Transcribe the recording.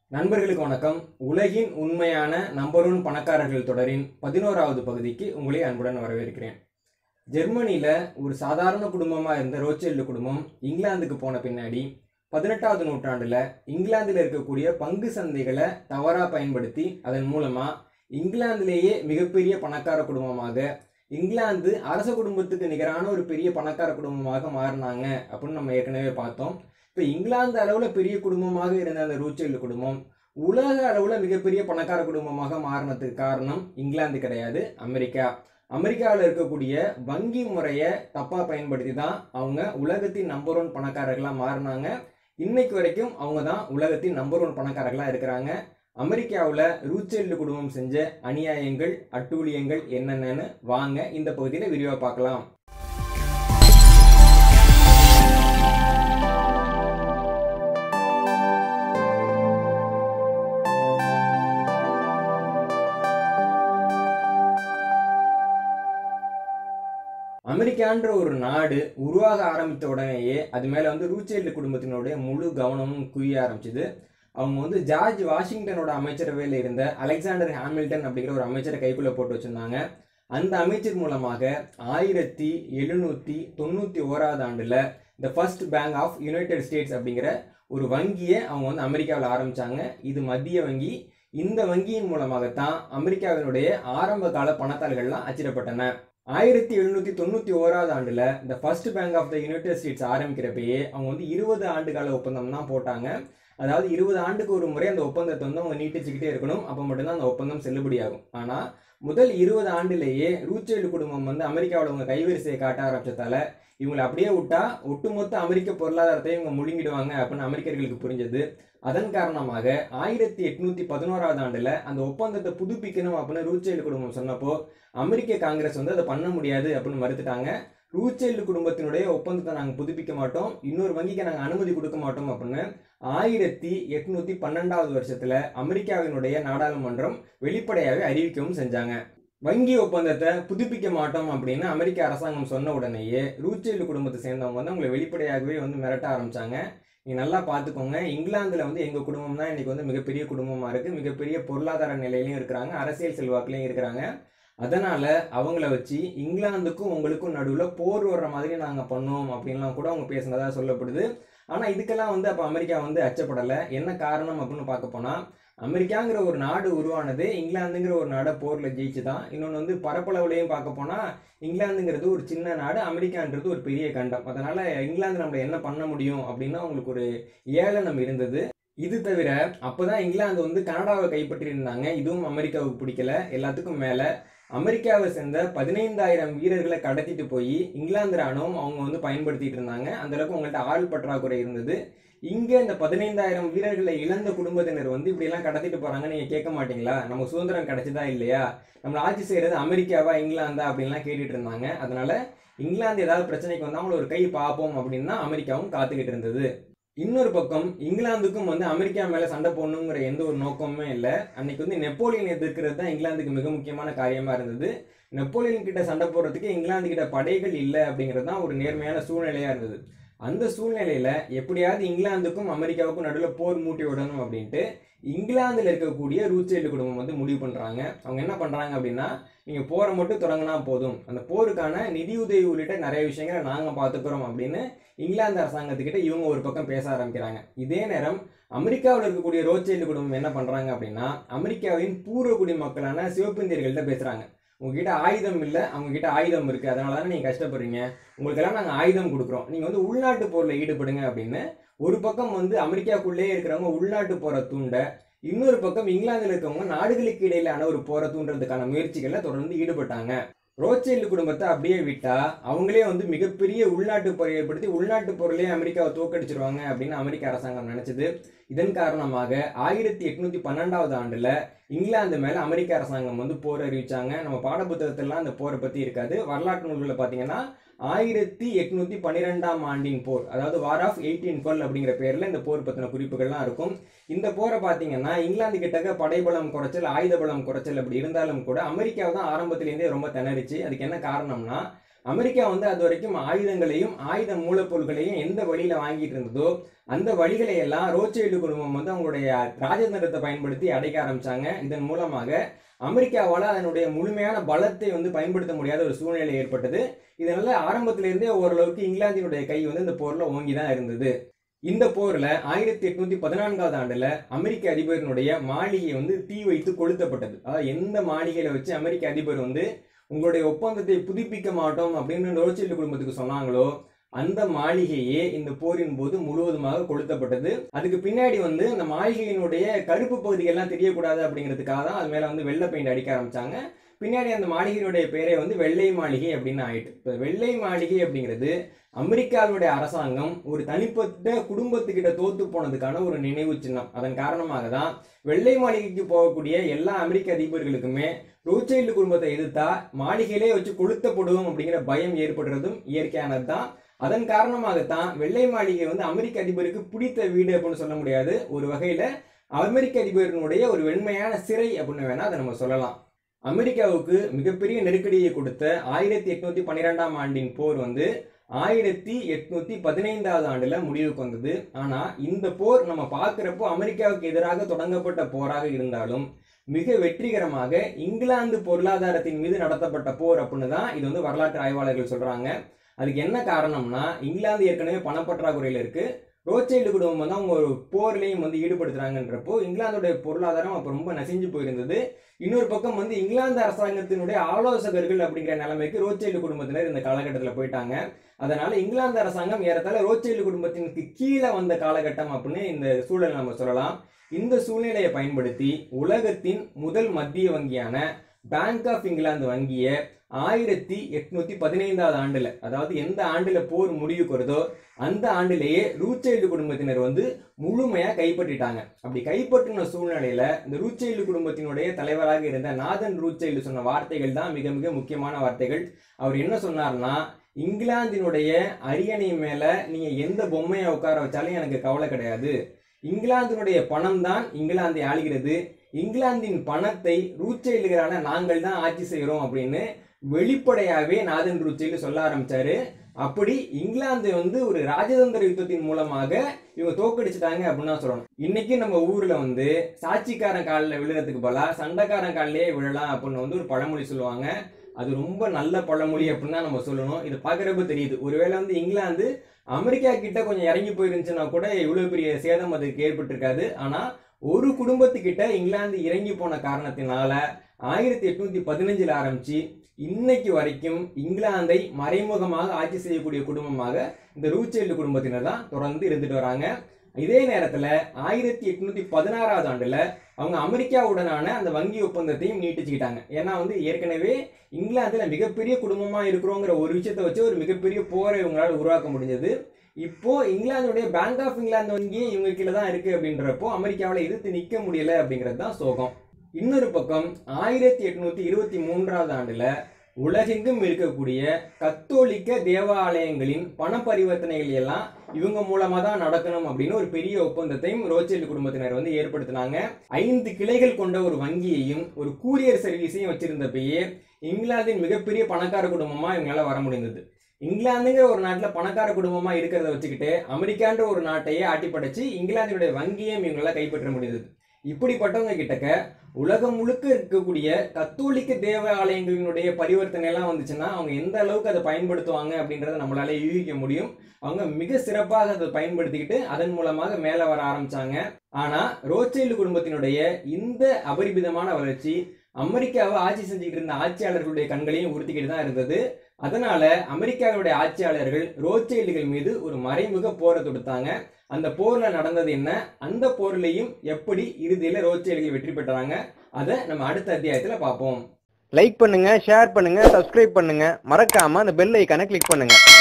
நண்பர்களுக்கு வணக்கம் உலகின் உண்மையான நம்பர் ஒன் பணக்காரர்கள் தொடரின் பதினோராவது பகுதிக்கு உங்களை அன்புடன் வரவேற்கிறேன் ஜெர்மனியில் ஒரு சாதாரண குடும்பமாக இருந்த ரோச்செல்டு குடும்பம் இங்கிலாந்துக்கு போன பின்னாடி பதினெட்டாவது நூற்றாண்டில் இங்கிலாந்தில் இருக்கக்கூடிய பங்கு சந்தைகளை தவறாக பயன்படுத்தி அதன் மூலமாக இங்கிலாந்திலேயே மிகப்பெரிய பணக்கார குடும்பமாக இங்கிலாந்து அரச குடும்பத்துக்கு நிகரான ஒரு பெரிய பணக்கார குடும்பமாக மாறினாங்க அப்படின்னு நம்ம ஏற்கனவே பார்த்தோம் இப்போ இங்கிலாந்து அளவில் பெரிய குடும்பமாக இருந்த அந்த ரூச்செல்டு குடும்பம் உலக அளவில் மிகப்பெரிய பணக்கார குடும்பமாக மாறினதுக்கு காரணம் இங்கிலாந்து கிடையாது அமெரிக்கா அமெரிக்காவில் இருக்கக்கூடிய வங்கி முறையை தப்பாக பயன்படுத்தி தான் அவங்க உலகத்தின் நம்பர் ஒன் பணக்காரர்களாக மாறினாங்க இன்னைக்கு வரைக்கும் அவங்க தான் உலகத்தின் நம்பர் ஒன் பணக்காரர்களாக இருக்கிறாங்க அமெரிக்காவில் ரூச்செல்டு குடும்பம் செஞ்ச அநியாயங்கள் அட்டூழியங்கள் என்னென்னு வாங்க இந்த பகுதியில் விரிவாக பார்க்கலாம் அமெரிக்கான்ற ஒரு நாடு உருவாக ஆரம்பித்த உடனேயே அது மேலே வந்து ரூச்செல்டு குடும்பத்தினுடைய முழு கவனமும் குவிய ஆரம்பிச்சுது அவங்க வந்து ஜார்ஜ் வாஷிங்டனோட அமைச்சரவையில் இருந்த அலெக்சாண்டர் ஹாமில்டன் அப்படிங்கிற ஒரு அமைச்சரை கைக்குள்ளே போட்டு வச்சுருந்தாங்க அந்த அமைச்சர் மூலமாக ஆயிரத்தி எழுநூற்றி தொண்ணூற்றி ஓராவது ஆண்டில் the first bank of United States அப்படிங்கிற ஒரு வங்கியை அவங்க வந்து அமெரிக்காவில் ஆரம்பித்தாங்க இது மத்திய வங்கி இந்த வங்கியின் மூலமாகத்தான் அமெரிக்காவினுடைய ஆரம்ப கால பணத்தாள்கள்லாம் அச்சிடப்பட்டன ஆயிரத்தி எழுநூற்றி தொண்ணூற்றி ஓராவது ஆண்டில் இந்த first bank of the United States ஆரம்பிக்கிறப்பயே அவங்க வந்து இருபது ஆண்டு கால ஒப்பந்தம் தான் போட்டாங்க அதாவது இருபது ஆண்டுக்கு ஒரு முறை அந்த ஒப்பந்தத்தை வந்து அவங்க நீட்டிச்சுக்கிட்டே இருக்கணும் அப்போ மட்டும்தான் அந்த ஒப்பந்தம் செல்லுபடியாகும் ஆனால் முதல் இருபது ஆண்டுலேயே ரூச்செல்டு குடும்பம் வந்து அமெரிக்காவில் அவங்க கைவரிசையை காட்ட ஆரம்பிச்சதால இவங்களை அப்படியே விட்டா ஒட்டுமொத்த அமெரிக்க பொருளாதாரத்தை இவங்க முழுங்கிடுவாங்க அப்படின்னு அமெரிக்கர்களுக்கு புரிஞ்சது அதன் காரணமாக ஆயிரத்தி எட்நூத்தி பதினோராவது ஆண்டுல அந்த ஒப்பந்தத்தை புதுப்பிக்கணும் அப்படின்னு ரூச்செல்டு குடும்பம் சொன்னப்போ அமெரிக்க காங்கிரஸ் வந்து அதை பண்ண முடியாது அப்படின்னு மறுத்துட்டாங்க ரூச்செல்டு குடும்பத்தினுடைய ஒப்பந்தத்தை நாங்கள் புதுப்பிக்க மாட்டோம் இன்னொரு வங்கிக்கு நாங்கள் அனுமதி கொடுக்க மாட்டோம் அப்படின்னு ஆயிரத்தி எட்நூத்தி பன்னெண்டாவது வருஷத்துல அமெரிக்காவினுடைய நாடாளுமன்றம் வெளிப்படையாகவே அறிவிக்கவும் செஞ்சாங்க வங்கி ஒப்பந்தத்தை புதுப்பிக்க மாட்டோம் அப்படின்னு அமெரிக்க அரசாங்கம் சொன்ன உடனேயே ரூச்செல்டு குடும்பத்தை சேர்ந்தவங்க வந்து அவங்களை வெளிப்படையாகவே வந்து மிரட்ட ஆரம்பிச்சாங்க நீங்கள் நல்லா பார்த்துக்கோங்க இங்கிலாந்தில் வந்து எங்கள் குடும்பம் தான் இன்றைக்கி வந்து மிகப்பெரிய குடும்பமாக இருக்குது மிகப்பெரிய பொருளாதார நிலையிலையும் இருக்கிறாங்க அரசியல் செல்வாக்குலையும் இருக்கிறாங்க அதனால் அவங்கள வச்சு இங்கிலாந்துக்கும் உங்களுக்கும் நடுவில் போர் வர்ற மாதிரி நாங்கள் பண்ணோம் அப்படின்லாம் கூட அவங்க பேசினதாக சொல்லப்படுது ஆனால் இதுக்கெல்லாம் வந்து அப்போ அமெரிக்கா வந்து அச்சப்படலை என்ன காரணம் அப்படின்னு பார்க்க போனால் அமெரிக்காங்கிற ஒரு நாடு உருவானது இங்கிலாந்துங்கிற ஒரு நாடை போரில் ஜெயிச்சு தான் இன்னொன்று வந்து பரப்பளவுலையும் பார்க்க போனால் இங்கிலாந்துங்கிறது ஒரு சின்ன நாடு அமெரிக்கான்றது ஒரு பெரிய கண்டம் அதனால் இங்கிலாந்து நம்மளை என்ன பண்ண முடியும் அப்படின்னு அவங்களுக்கு ஒரு ஏளனம் இருந்தது இது தவிர அப்போதான் இங்கிலாந்து வந்து கனடாவை கைப்பற்றி இருந்தாங்க இதுவும் அமெரிக்காவுக்கு பிடிக்கல எல்லாத்துக்கும் மேலே அமெரிக்காவை சேர்ந்த பதினைந்தாயிரம் வீரர்களை கடத்திட்டு போய் இங்கிலாந்து ராணுவம் அவங்க வந்து பயன்படுத்திட்டு இருந்தாங்க அந்த அளவுக்கு அவங்கள்ட்ட ஆள் பற்றாக்குறை இருந்தது இங்கே இந்த பதினைந்தாயிரம் வீரர்களை இழந்த குடும்பத்தினர் வந்து இப்படியெல்லாம் கடத்திட்டு போகிறாங்க நீங்கள் கேட்க மாட்டீங்களா நமக்கு சுதந்திரம் கிடைச்சதா இல்லையா நம்மளை ஆட்சி செய்கிறது அமெரிக்காவா இங்கிலாந்தா அப்படின்லாம் கேட்டுட்டு இருந்தாங்க அதனால இங்கிலாந்து ஏதாவது பிரச்சனைக்கு வந்தால் அவங்கள ஒரு கை பார்ப்போம் அப்படின்னு தான் அமெரிக்காவும் காத்துக்கிட்டு இருந்தது இன்னொரு பக்கம் இங்கிலாந்துக்கும் வந்து அமெரிக்கா மேலே சண்டை போடணுங்கிற எந்த ஒரு நோக்கமுமே இல்லை அன்னைக்கு வந்து நெப்போலியன் எதிர்க்கிறது தான் இங்கிலாந்துக்கு மிக முக்கியமான காரியமாக இருந்தது நெப்போலியன் கிட்ட சண்டை போடுறதுக்கு இங்கிலாந்து கிட்ட படைகள் இல்லை அப்படிங்கிறது தான் ஒரு நேர்மையான சூழ்நிலையாக இருந்தது அந்த சூழ்நிலையில் எப்படியாவது இங்கிலாந்துக்கும் அமெரிக்காவுக்கும் நடுவில் போர் மூட்டி விடணும் அப்படின்ட்டு இங்கிலாந்தில் இருக்கக்கூடிய ரூச்செல்டு குடும்பம் வந்து முடிவு பண்ணுறாங்க அவங்க என்ன பண்ணுறாங்க அப்படின்னா நீங்கள் போரை மட்டும் தொடங்கினா போதும் அந்த போருக்கான நிதியுதவி உள்ளிட்ட நிறைய விஷயங்களை நாங்கள் பார்த்துக்கிறோம் அப்படின்னு இங்கிலாந்து அரசாங்கத்துக்கிட்ட இவங்க ஒரு பக்கம் பேச ஆரம்பிக்கிறாங்க இதே நேரம் அமெரிக்காவில் இருக்கக்கூடிய ரோச்செல்டு குடும்பம் என்ன பண்ணுறாங்க அப்படின்னா அமெரிக்காவின் பூர்வகுடி மக்களான சிவப்பிந்தியர்கள்ட்ட பேசுகிறாங்க உங்ககிட்ட ஆயுதம் இல்லை அவங்க கிட்ட ஆயுதம் இருக்குது அதனால தானே நீங்கள் கஷ்டப்படுறீங்க உங்களுக்கெல்லாம் நாங்கள் ஆயுதம் கொடுக்குறோம் நீங்கள் வந்து உள்நாட்டு போரில் ஈடுபடுங்க அப்படின்னு ஒரு பக்கம் வந்து அமெரிக்காக்குள்ளேயே இருக்கிறவங்க உள்நாட்டு போரை தூண்ட இன்னொரு பக்கம் இங்கிலாந்தில் இருக்கவங்க நாடுகளுக்கு இடையிலான ஒரு போரை தூண்டுறதுக்கான முயற்சிகளில் தொடர்ந்து ஈடுபட்டாங்க ரோச்செல்டு குடும்பத்தை அப்படியே விட்டா அவங்களே வந்து மிகப்பெரிய உள்நாட்டு போரை ஏற்படுத்தி உள்நாட்டு பொருளையே அமெரிக்காவை தோக்கடிச்சிருவாங்க அப்படின்னு அமெரிக்க அரசாங்கம் நினைச்சது இதன் காரணமாக ஆயிரத்தி எட்நூத்தி பன்னெண்டாவது ஆண்டுல இங்கிலாந்து மேல அமெரிக்க அரசாங்கம் வந்து போர் அறிவிச்சாங்க நம்ம பாடப்புத்தகத்திலாம் அந்த போரை பத்தி இருக்காது வரலாற்று நூல்களில் பார்த்தீங்கன்னா ஆயிரத்தி எட்நூத்தி பன்னிரெண்டாம் ஆண்டின் போர் அதாவது வார் ஆஃப் எயிட்டீன் டுவெல் அப்படிங்கிற பேர்ல இந்த போர் பத்தின குறிப்புகள்லாம் இருக்கும் இந்த போரை பார்த்தீங்கன்னா இங்கிலாந்து கிட்டக்க படைபலம் குறைச்சல் ஆயுத பலம் குறைச்சல் அப்படி இருந்தாலும் கூட அமெரிக்காவை தான் ஆரம்பத்திலேருந்தே ரொம்ப திணறிச்சு அதுக்கு என்ன காரணம்னா அமெரிக்கா வந்து அது வரைக்கும் ஆயுதங்களையும் ஆயுத மூலப்பொருட்களையும் எந்த வழியில வாங்கிட்டு இருந்ததோ அந்த வழிகளை எல்லாம் ரோச்சைல்டு குடும்பம் வந்து அவங்களுடைய ராஜதந்திரத்தை பயன்படுத்தி அடைக்க ஆரம்பிச்சாங்க இதன் மூலமாக அமெரிக்காவால் அதனுடைய முழுமையான பலத்தை வந்து பயன்படுத்த முடியாத ஒரு சூழ்நிலை ஏற்பட்டது இதனால ஆரம்பத்திலிருந்தே ஓரளவுக்கு இங்கிலாந்தினுடைய கை வந்து இந்த போர்ல ஓங்கி தான் இருந்தது இந்த போர்ல ஆயிரத்தி எட்நூத்தி பதினான்காவது ஆண்டுல அமெரிக்க அதிபரினுடைய மாளிகை வந்து தீ வைத்து கொளுத்தப்பட்டது அதாவது எந்த மாளிகையில வச்சு அமெரிக்க அதிபர் வந்து உங்களுடைய ஒப்பந்தத்தை புதுப்பிக்க மாட்டோம் அப்படின்னு ரோச்சில்டு குடும்பத்துக்கு சொன்னாங்களோ அந்த மாளிகையே இந்த போரின் போது முழுவதுமாக கொளுத்தப்பட்டது அதுக்கு பின்னாடி வந்து அந்த மாளிகையினுடைய கருப்பு பகுதிகள்லாம் தெரியக்கூடாது அப்படிங்கிறதுக்காக தான் அது மேல வந்து வெள்ளை பெயிண்ட் அடிக்க ஆரம்பிச்சாங்க பின்னாடி அந்த மாளிகையினுடைய பேரே வந்து வெள்ளை மாளிகை அப்படின்னு ஆயிட்டு இப்போ வெள்ளை மாளிகை அப்படிங்கிறது அமெரிக்காவுடைய அரசாங்கம் ஒரு தனிப்பட்ட குடும்பத்துக்கிட்ட தோத்து போனதுக்கான ஒரு நினைவு சின்னம் அதன் காரணமாக தான் வெள்ளை மாளிகைக்கு போகக்கூடிய எல்லா அமெரிக்க அதிபர்களுக்குமே ரோச்சைல்டு குடும்பத்தை எதிர்த்தா மாளிகையிலே வச்சு கொளுத்தப்படுவோம் அப்படிங்கிற பயம் ஏற்படுறதும் இயற்கையானது தான் அதன் காரணமாகத்தான் வெள்ளை மாளிகை வந்து அமெரிக்க அதிபருக்கு பிடித்த வீடு அப்படின்னு சொல்ல முடியாது ஒரு வகையில அமெரிக்க அதிபரினுடைய ஒரு வெண்மையான சிறை அப்படின்னு வேணா அதை நம்ம சொல்லலாம் அமெரிக்காவுக்கு மிகப்பெரிய நெருக்கடியை கொடுத்த ஆயிரத்தி எட்நூத்தி பன்னிரெண்டாம் ஆண்டின் போர் வந்து ஆயிரத்தி எட்நூத்தி பதினைந்தாவது ஆண்டுல முடிவுக்கு வந்தது ஆனா இந்த போர் நம்ம பார்க்கிறப்போ அமெரிக்காவுக்கு எதிராக தொடங்கப்பட்ட போராக இருந்தாலும் மிக வெற்றிகரமாக இங்கிலாந்து பொருளாதாரத்தின் மீது நடத்தப்பட்ட போர் அப்படின்னு தான் இது வந்து வரலாற்று ஆய்வாளர்கள் சொல்றாங்க அதுக்கு என்ன காரணம்னா இங்கிலாந்து ஏற்கனவே பணப்பற்றாக்குறையில் இருக்கு ரோச்சைல்டு குடும்பம் வந்து அவங்க ஒரு போர்லையும் வந்து ஈடுபடுத்துறாங்கன்றப்போ இங்கிலாந்துடைய பொருளாதாரம் அப்போ ரொம்ப நசிஞ்சு போயிருந்தது இன்னொரு பக்கம் வந்து இங்கிலாந்து அரசாங்கத்தினுடைய ஆலோசகர்கள் அப்படிங்கிற நிலைமைக்கு ரோச்சைல்டு குடும்பத்தினர் இந்த காலகட்டத்தில் போயிட்டாங்க அதனால இங்கிலாந்து அரசாங்கம் ஏறத்தாழ ரோச்சைல்டு குடும்பத்தினுக்கு கீழே வந்த காலகட்டம் அப்படின்னு இந்த சூழல் நம்ம சொல்லலாம் இந்த சூழ்நிலையை பயன்படுத்தி உலகத்தின் முதல் மத்திய வங்கியான பேங்க் ஆஃப் இங்கிலாந்து வங்கியை ஆயிரத்தி எட்நூத்தி பதினைந்தாவது ஆண்டுல அதாவது எந்த ஆண்டுல போர் முடிவுக்கு வருதோ அந்த ஆண்டிலேயே ரூச்சைல்டு குடும்பத்தினர் வந்து முழுமையா கைப்பற்றிட்டாங்க அப்படி கைப்பற்றின சூழ்நிலையில இந்த ரூச்சைல்டு குடும்பத்தினுடைய தலைவராக இருந்த நாதன் ரூச்சைல்டு சொன்ன வார்த்தைகள் தான் மிக மிக முக்கியமான வார்த்தைகள் அவர் என்ன சொன்னார்னா இங்கிலாந்தினுடைய அரியணை மேல நீங்க எந்த பொம்மையை உட்கார வச்சாலும் எனக்கு கவலை கிடையாது இங்கிலாந்தினுடைய பணம் தான் இங்கிலாந்தை ஆளுகிறது இங்கிலாந்தின் பணத்தை ரூச்சைல்டுகளான நாங்கள் தான் ஆட்சி செய்கிறோம் அப்படின்னு வெளிப்படையாவே நாதன் ரூச்சைல் சொல்ல ஆரம்பிச்சாரு அப்படி இங்கிலாந்து வந்து ஒரு ராஜதந்திர யுத்தத்தின் மூலமாக இவங்க தோக்கடிச்சிட்டாங்க அப்படின்னு தான் சொல்லணும் இன்னைக்கு நம்ம ஊர்ல வந்து சாட்சிக்காரன் காலில் விழுறதுக்கு பதிலா சண்டைக்காரன் காலிலேயே விழலாம் அப்படின்னு வந்து ஒரு பழமொழி சொல்லுவாங்க அது ரொம்ப நல்ல பழமொழி அப்படின்னு தான் நம்ம சொல்லணும் இது பார்க்குறப்ப தெரியுது ஒருவேளை வந்து இங்கிலாந்து அமெரிக்கா கிட்ட கொஞ்சம் இறங்கி போயிருந்துச்சுன்னா கூட இவ்வளவு பெரிய சேதம் அதுக்கு ஏற்பட்டிருக்காது ஆனா ஒரு குடும்பத்துக்கிட்ட இங்கிலாந்து இறங்கி போன காரணத்தினால ஆயிரத்தி எட்நூத்தி பதினஞ்சுல ஆரம்பிச்சு இன்னைக்கு வரைக்கும் இங்கிலாந்தை மறைமுகமாக ஆட்சி செய்யக்கூடிய குடும்பமாக இந்த ரூச்சைல்டு குடும்பத்தினர் தான் தொடர்ந்து இருந்துட்டு வராங்க இதே நேரத்துல ஆயிரத்தி எட்நூத்தி பதினாறாவது ஆண்டுல அவங்க அமெரிக்காவுடனான அந்த வங்கி ஒப்பந்தத்தையும் நீட்டிச்சுக்கிட்டாங்க ஏன்னா வந்து ஏற்கனவே இங்கிலாந்துல மிகப்பெரிய குடும்பமா இருக்கிறோங்கிற ஒரு விஷயத்தை வச்சு ஒரு மிகப்பெரிய போரை இவங்களால உருவாக்க முடிஞ்சது இப்போ இங்கிலாந்துடைய பேங்க் ஆஃப் இங்கிலாந்து வங்கி இவங்க கீழே தான் இருக்கு அப்படின்றப்போ அமெரிக்காவில் எதிர்த்து நிற்க முடியல அப்படிங்கிறது தான் சோகம் இன்னொரு பக்கம் ஆயிரத்தி எட்நூத்தி இருபத்தி மூன்றாவது ஆண்டுல உலகெங்கும் இருக்கக்கூடிய கத்தோலிக்க தேவாலயங்களின் பண பரிவர்த்தனைகள் எல்லாம் இவங்க மூலமா தான் நடக்கணும் அப்படின்னு ஒரு பெரிய ஒப்பந்தத்தையும் ரோச்செல்டு குடும்பத்தினர் வந்து ஏற்படுத்தினாங்க ஐந்து கிளைகள் கொண்ட ஒரு வங்கியையும் ஒரு கூரியர் சர்வீஸையும் வச்சிருந்தப்பயே இங்கிலாந்தின் மிகப்பெரிய பணக்கார குடும்பமா இவங்களால வர முடிந்தது இங்கிலாந்துங்கிற ஒரு நாட்டில் பணக்கார குடும்பமா இருக்கிறத வச்சுக்கிட்டு அமெரிக்கான்ற ஒரு நாட்டையே ஆட்டி படைச்சு இங்கிலாந்தினுடைய வங்கியையும் இவங்களால கைப்பற்ற முடிந்தது இப்படிப்பட்டவங்க கிட்டக்க உலகம் முழுக்க இருக்கக்கூடிய கத்தோலிக்க தேவாலயங்களினுடைய பரிவர்த்தனை எல்லாம் வந்துச்சுன்னா அவங்க எந்த அளவுக்கு அதை பயன்படுத்துவாங்க அப்படின்றத நம்மளால யூகிக்க முடியும் அவங்க மிக சிறப்பாக அதை பயன்படுத்திக்கிட்டு அதன் மூலமாக மேலே வர ஆரம்பிச்சாங்க ஆனா ரோச்சைல்டு குடும்பத்தினுடைய இந்த அபரிமிதமான வளர்ச்சி அமெரிக்காவை ஆட்சி செஞ்சுக்கிட்டு இருந்த ஆட்சியாளர்களுடைய கண்களையும் உறுத்திக்கிட்டு தான் இருந்தது அதனால அமெரிக்காவுடைய ஆட்சியாளர்கள் ரோச்சைல்டுகள் மீது ஒரு மறைமுக போரை தொடுத்தாங்க அந்த போர்ல நடந்தது என்ன அந்த போர்லையும் எப்படி இறுதியில ரோச்சைல்டுகள் வெற்றி பெற்றாங்க அதை நம்ம அடுத்த அத்தியாயத்துல பார்ப்போம் லைக் பண்ணுங்க ஷேர் பண்ணுங்க சப்ஸ்கிரைப் பண்ணுங்க மறக்காம அந்த பெல் ஐக்கானை கிளிக் பண்ணுங்க